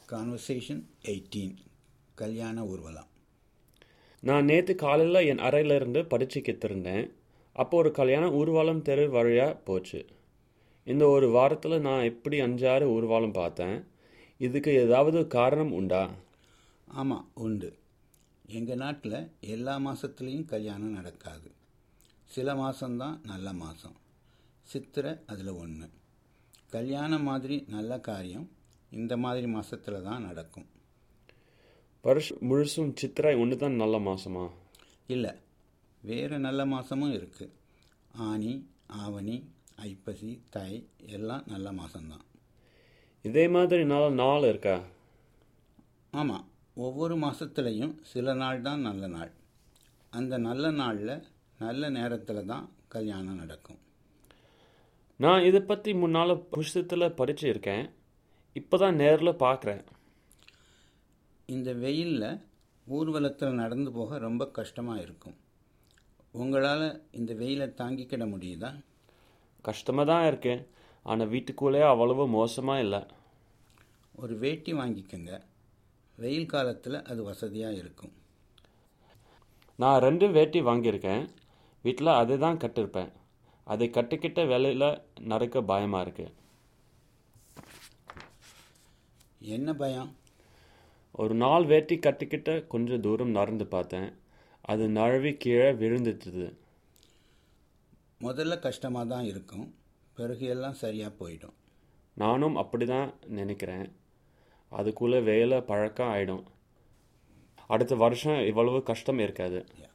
conversation eighteen கல்யாண ஊர்வலம் நான் நேற்று காலையில் என் அறையிலிருந்து படிச்சுக்கிட்டு இருந்தேன் அப்போ ஒரு கல்யாண ஊர்வலம் தெரு வழியாக போச்சு இந்த ஒரு வாரத்தில் நான் எப்படி அஞ்சாறு ஊர்வலம் பார்த்தேன் இதுக்கு ஏதாவது காரணம் உண்டா ஆமாம் உண்டு எங்கள் நாட்டில் எல்லா மாதத்துலேயும் கல்யாணம் நடக்காது சில மாதம்தான் நல்ல மாதம் சித்திரை அதில் ஒன்று கல்யாணம் மாதிரி நல்ல காரியம் இந்த மாதிரி மாதத்தில் தான் நடக்கும் வருஷம் முழுசும் சித்திரை ஒன்று தான் நல்ல மாதமா இல்லை வேறு நல்ல மாதமும் இருக்குது ஆனி ஆவணி ஐப்பசி தை எல்லாம் நல்ல மாதம்தான் இதே மாதிரி நல்ல நாள் இருக்கா ஆமாம் ஒவ்வொரு மாதத்துலேயும் சில நாள் தான் நல்ல நாள் அந்த நல்ல நாளில் நல்ல நேரத்தில் தான் கல்யாணம் நடக்கும் நான் இதை பற்றி முன்னால் புஸ்தகத்தில் படிச்சிருக்கேன் இப்போ தான் நேரில் பார்க்குறேன் இந்த வெயிலில் ஊர்வலத்தில் நடந்து போக ரொம்ப கஷ்டமாக இருக்கும் உங்களால் இந்த வெயிலை தாங்கிக்கிட முடியுதா கஷ்டமாக தான் இருக்கு ஆனால் வீட்டுக்குள்ளே அவ்வளவு மோசமாக இல்லை ஒரு வேட்டி வாங்கிக்கோங்க வெயில் காலத்தில் அது வசதியாக இருக்கும் நான் ரெண்டு வேட்டி வாங்கியிருக்கேன் வீட்டில் அதை தான் கட்டிருப்பேன் அதை கட்டிக்கிட்ட வேலையில் நடக்க பயமாக இருக்கு என்ன பயம் ஒரு நாள் வேட்டி கட்டிக்கிட்ட கொஞ்சம் தூரம் நடந்து பார்த்தேன் அது நழுவி கீழே விழுந்துட்டுது முதல்ல கஷ்டமாக தான் இருக்கும் பிறகு எல்லாம் சரியாக போயிடும் நானும் அப்படி தான் நினைக்கிறேன் அதுக்குள்ளே வேலை பழக்கம் ஆயிடும் அடுத்த வருஷம் இவ்வளவு கஷ்டம் இருக்காது